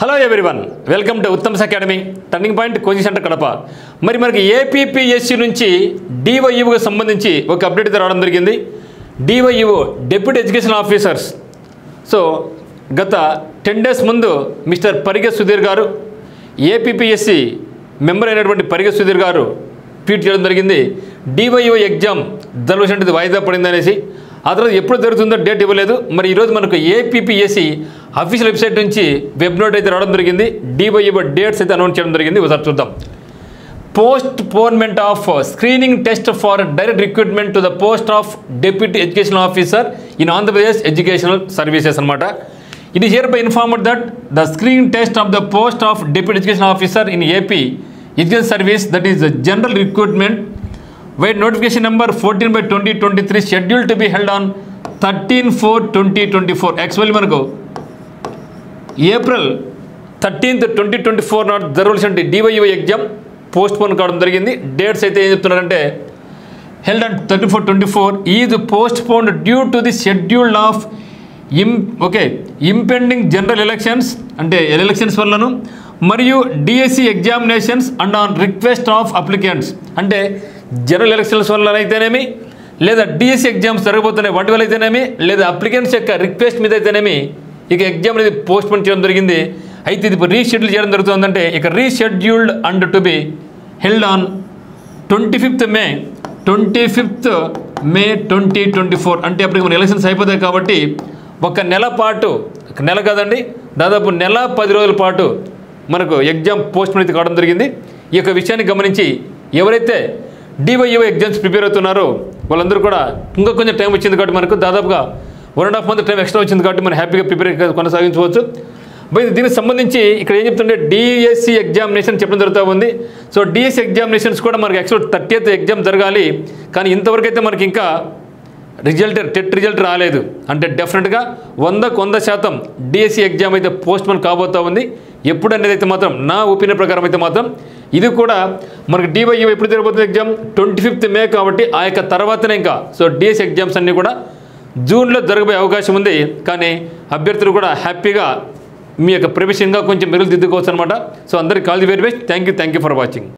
hello everyone welcome to ఉత్తమ్స్ academy turning point coaching centre Kadapa మరి మనకి ఏపీపీఎస్సి నుంచి డివైఈఓకి సంబంధించి ఒక అప్డేట్ అయితే రావడం జరిగింది DYEO deputy education officers so గత టెన్ డేస్ ముందు మిస్టర్ పరిగె సుధీర్ గారు ఏపీపీఎస్సి మెంబర్ అయినటువంటి పరిగె సుధీర్ గారు ట్వీట్ చేయడం జరిగింది డివైఓ ఎగ్జామ్ జరగవలసినది వాయిదా పడింది అనేసి ఆ తర్వాత ఎప్పుడు జరుగుతుందో డేట్ ఇవ్వలేదు మరి ఈరోజు మనకు ఏపీపీఎస్సి అఫీషియల్ వెబ్సైట్ నుంచి వెబ్ నోట్ అయితే రావడం జరిగింది డివైఓ డేట్స్ అయితే అనౌన్స్ చేయడం జరిగింది ఒకసారి చూద్దాం postponement of screening test for direct recruitment to the post of deputy education officer in Andhra Pradesh educational services అనమాట it is hereby informed that the screening test of the post of deputy education officer in AP education service that is the general recruitment vide notification number fourteen by twenty twenty three schedule to be held on thirteen four twenty twenty four actually మనకు April thirteenth twenty twenty four not జరగవలసిన DYEO exam postpone కావడం జరిగింది dates అయితే ఏం చెప్తున్నారంటే held and thirty four twenty four is postpone due to the scheduled of ఇం okay impending general elections అంటే elections వల్లను మరియు DSC examinations and on request of applicants అంటే జనరల్ ఎలక్షన్స్ వల్ల అయితేనేమి లేదా డిఎస్సి ఎగ్జామ్స్ జరగబోతున్నాయి వాటి వల్ల అయితేనేమి లేదా అప్లికెంట్స్ యొక్క రిక్వెస్ట్ మీద అయితేనేమి ఇక ఎగ్జామ్ అనేది పోస్ట్ పోన్ చేయడం జరిగింది అయితే ఇది ఇప్పుడు రీషెడ్యూల్ చేయడం జరుగుతుందంటే ఇక rescheduled and to be held on twenty fifth May twenty fifth May twenty twenty four అంటే అప్పటికి మన ఎలక్షన్స్ అయిపోతాయి కాబట్టి ఒక నెల పాటు ఒక నెల కాదండి దాదాపు నెల పది రోజుల పాటు మనకు ఎగ్జామ్ పోస్ట్ అయితే కావడం జరిగింది ఈ యొక్క విషయాన్ని గమనించి ఎవరైతే డివైఓ ఎగ్జామ్స్ ప్రిపేర్ అవుతున్నారో వాళ్ళందరూ కూడా ఇంకా కొంచెం టైం వచ్చింది కాబట్టి మనకు దాదాపుగా one and half month time extra వచ్చింది కాబట్టి మనం హ్యాపీగా ప్రిపేర్ కొనసాగించవచ్చు బై దీనికి సంబంధించి ఇక్కడ ఏం చెప్తుంటే డిఎస్సి ఎగ్జామినేషన్ చెప్పడం జరుగుతూ ఉంది సో డిఎస్సి ఎగ్జామినేషన్స్ కూడా మనకి యాక్చువల్ థర్టీ ఎగ్జామ్ జరగాలి కానీ ఇంతవరకు అయితే మనకి ఇంకా రిజల్ట్ టెట్ రిజల్ట్ రాలేదు అంటే డెఫినెట్గా వందకు వంద శాతం డిఎస్సి ఎగ్జామ్ అయితే పోస్ట్ పోన్ కాబోతూ ఉంది ఎప్పుడు అనేది అయితే మాత్రం నా ఒపీనియన్ ప్రకారం అయితే మాత్రం ఇది కూడా మనకి డివైఓ ఎప్పుడు జరగబోతుంది ఎగ్జామ్ ట్వంటీ ఫిఫ్త్ మే కాబట్టి ఆ యొక్క తర్వాతనే ఇంకా సో డిఎస్సి ఎగ్జామ్స్ అన్నీ కూడా జూన్లో జరగబోయే అవకాశం ఉంది కానీ అభ్యర్థులు కూడా హ్యాపీగా మీ యొక్క ప్రవేశంగా కొంచెం మెరుగులు దిద్దుకోవచ్చు అనమాట సో అందరికి all the very best thank you thank you for watching